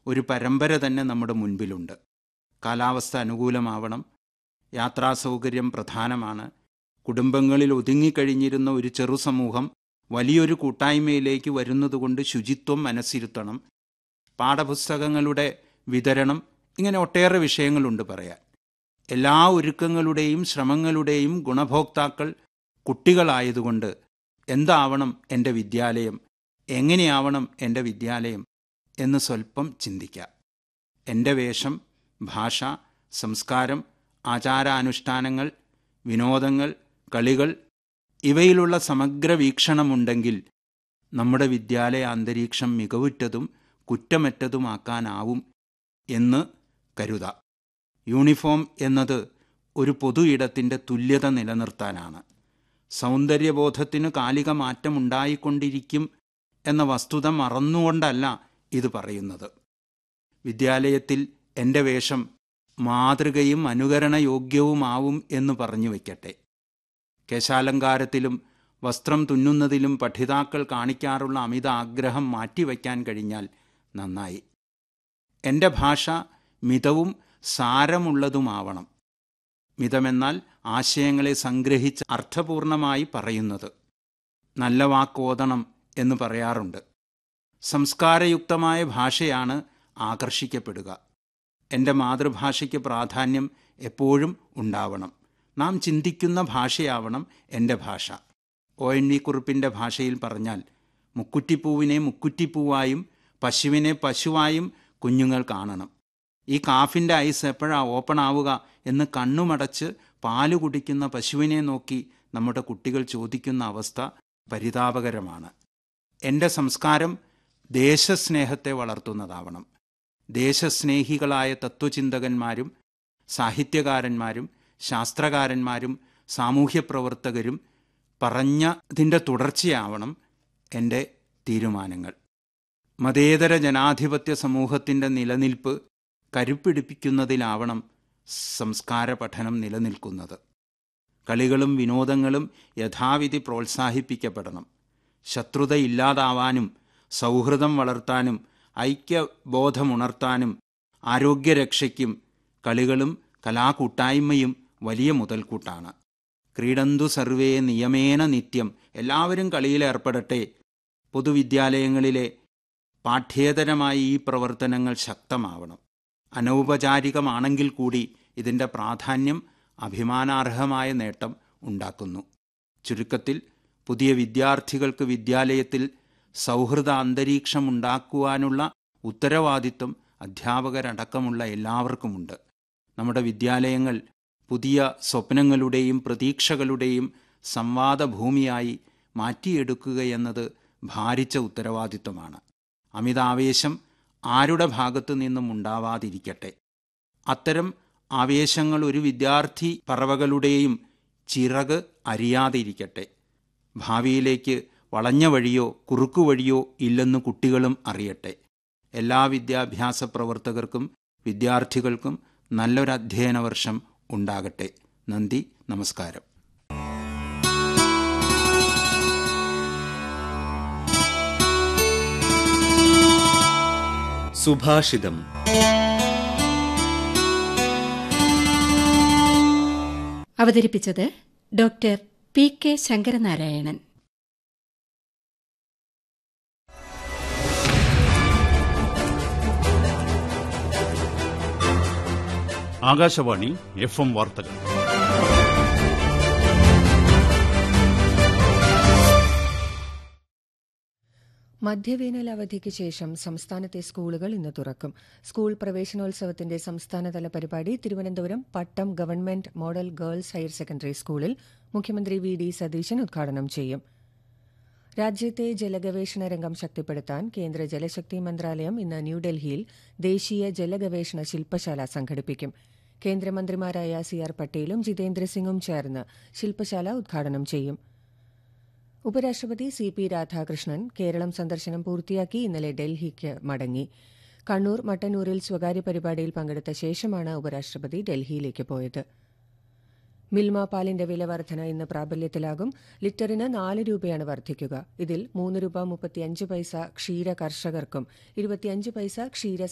ഒരു പരമ്പര തന്നെ നമ്മുടെ മുൻപിലുണ്ട് കാലാവസ്ഥ അനുകൂലമാവണം യാത്രാ സൗകര്യം പ്രധാനമാണ് കുടുംബങ്ങളിൽ ഒതുങ്ങിക്കഴിഞ്ഞിരുന്ന ഒരു ചെറു സമൂഹം വലിയൊരു കൂട്ടായ്മയിലേക്ക് വരുന്നതുകൊണ്ട് ശുചിത്വം മനസ്സിരുത്തണം പാഠപുസ്തകങ്ങളുടെ വിതരണം ഇങ്ങനെ ഒട്ടേറെ വിഷയങ്ങളുണ്ട് പറയാൻ എല്ലാ ഒരുക്കങ്ങളുടെയും ശ്രമങ്ങളുടെയും ഗുണഭോക്താക്കൾ കുട്ടികളായതുകൊണ്ട് എന്താവണം എൻ്റെ വിദ്യാലയം എങ്ങനെയാവണം എൻ്റെ വിദ്യാലയം എന്ന് സ്വല്പം ചിന്തിക്കാം എൻ്റെ വേഷം ഭാഷ സംസ്കാരം ആചാരാനുഷ്ഠാനങ്ങൾ വിനോദങ്ങൾ കളികൾ ഇവയിലുള്ള സമഗ്ര വീക്ഷണമുണ്ടെങ്കിൽ നമ്മുടെ വിദ്യാലയ അന്തരീക്ഷം മികവുറ്റതും കുറ്റമറ്റതുമാക്കാനാവും എന്ന് കരുതാം യൂണിഫോം എന്നത് ഒരു പൊതു ഇടത്തിൻ്റെ തുല്യത നിലനിർത്താനാണ് സൗന്ദര്യബോധത്തിന് കാലിക മാറ്റമുണ്ടായിക്കൊണ്ടിരിക്കും എന്ന വസ്തുത മറന്നുകൊണ്ടല്ല ഇത് പറയുന്നത് വിദ്യാലയത്തിൽ എൻ്റെ വേഷം മാതൃകയും അനുകരണയോഗ്യവുമാവും എന്ന് പറഞ്ഞു വയ്ക്കട്ടെ കേശാലങ്കാരത്തിലും വസ്ത്രം തുന്നുന്നതിലും പഠിതാക്കൾ കാണിക്കാറുള്ള അമിത ആഗ്രഹം മാറ്റിവയ്ക്കാൻ കഴിഞ്ഞാൽ നന്നായി എൻ്റെ ഭാഷ മിതവും സാരമുള്ളതുമാവണം മിതമെന്നാൽ ആശയങ്ങളെ സംഗ്രഹിച്ച് അർത്ഥപൂർണമായി പറയുന്നത് നല്ല വാക്കോതണം എന്ന് പറയാറുണ്ട് സംസ്കാരയുക്തമായ ഭാഷയാണ് ആകർഷിക്കപ്പെടുക എൻ്റെ മാതൃഭാഷയ്ക്ക് പ്രാധാന്യം എപ്പോഴും ഉണ്ടാവണം നാം ചിന്തിക്കുന്ന ഭാഷയാവണം എൻ്റെ ഭാഷ ഒ എൻ വി കുറിപ്പിൻ്റെ ഭാഷയിൽ പറഞ്ഞാൽ മുക്കുറ്റിപ്പൂവിനെ മുക്കുറ്റിപ്പൂവായും പശുവിനെ പശുവായും കുഞ്ഞുങ്ങൾ കാണണം ഈ കാഫിൻ്റെ ഐസ് എപ്പോഴാണ് ഓപ്പൺ ആവുക എന്ന് കണ്ണുമടച്ച് പാല് കുടിക്കുന്ന പശുവിനെ നോക്കി നമ്മുടെ കുട്ടികൾ ചോദിക്കുന്ന അവസ്ഥ പരിതാപകരമാണ് എൻ്റെ സംസ്കാരം ദേശസ്നേഹത്തെ വളർത്തുന്നതാവണം ദേശസ്നേഹികളായ തത്വചിന്തകന്മാരും സാഹിത്യകാരന്മാരും ശാസ്ത്രകാരന്മാരും സാമൂഹ്യ പ്രവർത്തകരും പറഞ്ഞതിൻ്റെ തുടർച്ചയാവണം എൻ്റെ തീരുമാനങ്ങൾ മതേതര ജനാധിപത്യ സമൂഹത്തിൻ്റെ നിലനിൽപ്പ് കരുപ്പിടിപ്പിക്കുന്നതിലാവണം സംസ്കാര പഠനം നിലനിൽക്കുന്നത് കളികളും വിനോദങ്ങളും യഥാവിധി പ്രോത്സാഹിപ്പിക്കപ്പെടണം ശത്രുത ഇല്ലാതാവാനും സൗഹൃദം വളർത്താനും ഐക്യബോധമുണർത്താനും ആരോഗ്യരക്ഷയ്ക്കും കളികളും കലാകൂട്ടായ്മയും വലിയ മുതൽക്കൂട്ടാണ് ക്രീഡന്തു സർവേ നിയമേന നിത്യം എല്ലാവരും കളിയിലേർപ്പെടട്ടെ പൊതുവിദ്യാലയങ്ങളിലെ പാഠ്യേതരമായി ഈ പ്രവർത്തനങ്ങൾ ശക്തമാവണം അനൗപചാരികമാണെങ്കിൽ കൂടി ഇതിൻ്റെ പ്രാധാന്യം അഭിമാനാർഹമായ നേട്ടം ഉണ്ടാക്കുന്നു ചുരുക്കത്തിൽ പുതിയ വിദ്യാർത്ഥികൾക്ക് വിദ്യാലയത്തിൽ സൗഹൃദ അന്തരീക്ഷമുണ്ടാക്കുവാനുള്ള ഉത്തരവാദിത്വം അധ്യാപകരടക്കമുള്ള എല്ലാവർക്കുമുണ്ട് നമ്മുടെ വിദ്യാലയങ്ങൾ പുതിയ സ്വപ്നങ്ങളുടെയും പ്രതീക്ഷകളുടെയും സംവാദഭൂമിയായി മാറ്റിയെടുക്കുകയെന്നത് ഭാരിച്ച ഉത്തരവാദിത്വമാണ് അമിതാവേശം ആരുടെ ഭാഗത്തു നിന്നും ഉണ്ടാവാതിരിക്കട്ടെ അത്തരം ആവേശങ്ങൾ ഒരു വിദ്യാർത്ഥി പറവകളുടെയും ചിറക് അരിയാതിരിക്കട്ടെ ഭാവിയിലേക്ക് വളഞ്ഞ വഴിയോ കുറുക്കുവഴിയോ ഇല്ലെന്ന് കുട്ടികളും അറിയട്ടെ എല്ലാ വിദ്യാഭ്യാസ പ്രവർത്തകർക്കും വിദ്യാർത്ഥികൾക്കും നല്ലൊരു അധ്യയന വർഷം ഉണ്ടാകട്ടെ നന്ദി നമസ്കാരം സുഭാഷിതം അവതരിപ്പിച്ചത് doctor P K Sankaranarayanan Akashvani F M വാർത്തകൾ മധ്യവേനൽ അവധിക്ക് ശേഷം സംസ്ഥാനത്തെ സ്കൂളുകൾ ഇന്ന് തുറക്കും സ്കൂൾ പ്രവേശനോത്സവത്തിന്റെ സംസ്ഥാനതല പരിപാടി Thiruvananthapuram Pattom government model girls higher secondary സ്കൂളിൽ മുഖ്യമന്ത്രി വി ഡി സതീശൻ ഉദ്ഘാടനം ചെയ്യും രാജ്യത്തെ ജലഗവേഷണ രംഗം ശക്തിപ്പെടുത്താൻ കേന്ദ്ര ജലശക്തി മന്ത്രാലയം ഇന്ന് ന്യൂഡൽഹിയിൽ ദേശീയ ജലഗവേഷണ ശില്പശാല സംഘടിപ്പിക്കും കേന്ദ്രമന്ത്രിമാരായ സി ആർ പട്ടേലും ജിതേന്ദ്രസിംഗും ചേർന്ന് ശില്പശാല ഉദ്ഘാടനം ചെയ്യും ഉപരാഷ്ട്രപതി സി പി രാധാകൃഷ്ണൻ കേരളം സന്ദർശനം പൂർത്തിയാക്കി ഇന്നലെ ഡൽഹിക്ക് മടങ്ങി കണ്ണൂർ മട്ടന്നൂരിൽ സ്വകാര്യ പരിപാടിയിൽ പങ്കെടുത്ത ശേഷമാണ് ഉപരാഷ്ട്രപതി ഡൽഹിയിലേക്ക് പോയത് മിൽമ പാലിന്റെ വില വർധന ഇന്ന് പ്രാബല്യത്തിലാകും ലിറ്ററിന് നാല് രൂപയാണ് വർദ്ധിക്കുക ഇതിൽ മൂന്ന് രൂപ മുപ്പത്തിയഞ്ച് പൈസ ക്ഷീര കർഷകർക്കും ഇരുപത്തിയഞ്ച് പൈസ ക്ഷീര